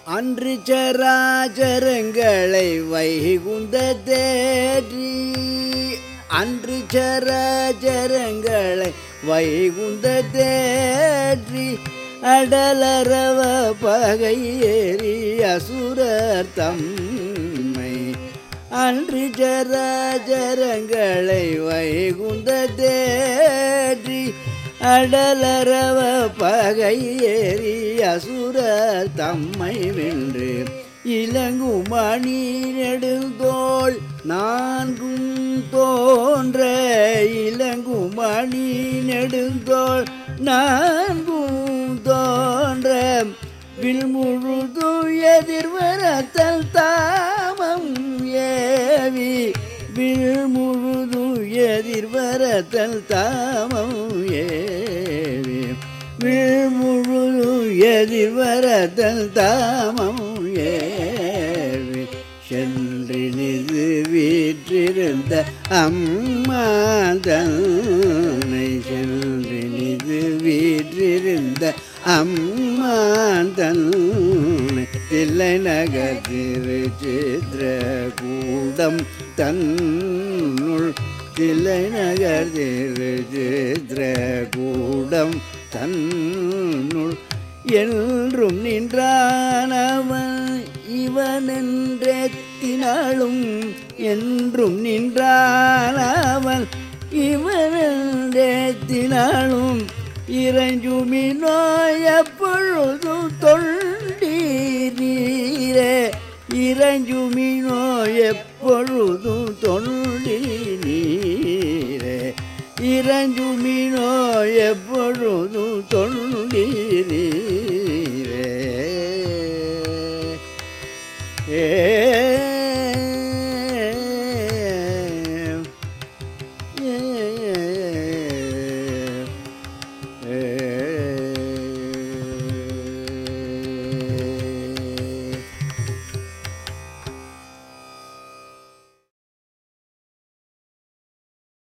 அன்று சராச்சரங்களை வைகுந்த தேற்றி அன்று சராச்சரங்களை வைகுந்த தேற்றி அடலரவ பகையேறி அசுரர் தம்மை அன்று ஜராஜரங்களை வைகுந்த தேற்றி அடலரவ பகையேறி அசுரர் தம்மை வென்று இளங்குமணி நெடுந்தோள் நான்கும் தோன்ற இளங்குமணி நெடுந்தோள் நான்கும் தோன்ற வில் முழுது எதிர்வரத்தல் தாமம் ஏவி வில் முழுது எதிர்வரத்தல் தாமம் ஏவி வில் முழுது எதிர்வரத்தல் தாமம் ஏவி சென்றினிது வீற்றிருந்த அம்மா தன்னை சென்றினிது வீற்றிருந்த அம்மா தன்னை தில்லை நகர் திருச்சித்திர கூடம் தன்னுள் தில்லை நகர் திருச்சித்திர கூடம் தன்னுள் என்றும் நின்றானவன் இவன் என்றெத்தினாலும் என்றும் நின்றானவன் இவன் என்றெத்தினாலும் இறைஞ்சுமினோ எப்பொழுதும் தொண்டீரே இறைஞ்சுமினோ எப்பொழுதும் தொண்டி நீரே இறஞ்சுமினோ எப்பொழுதும் தொண்டி நீரே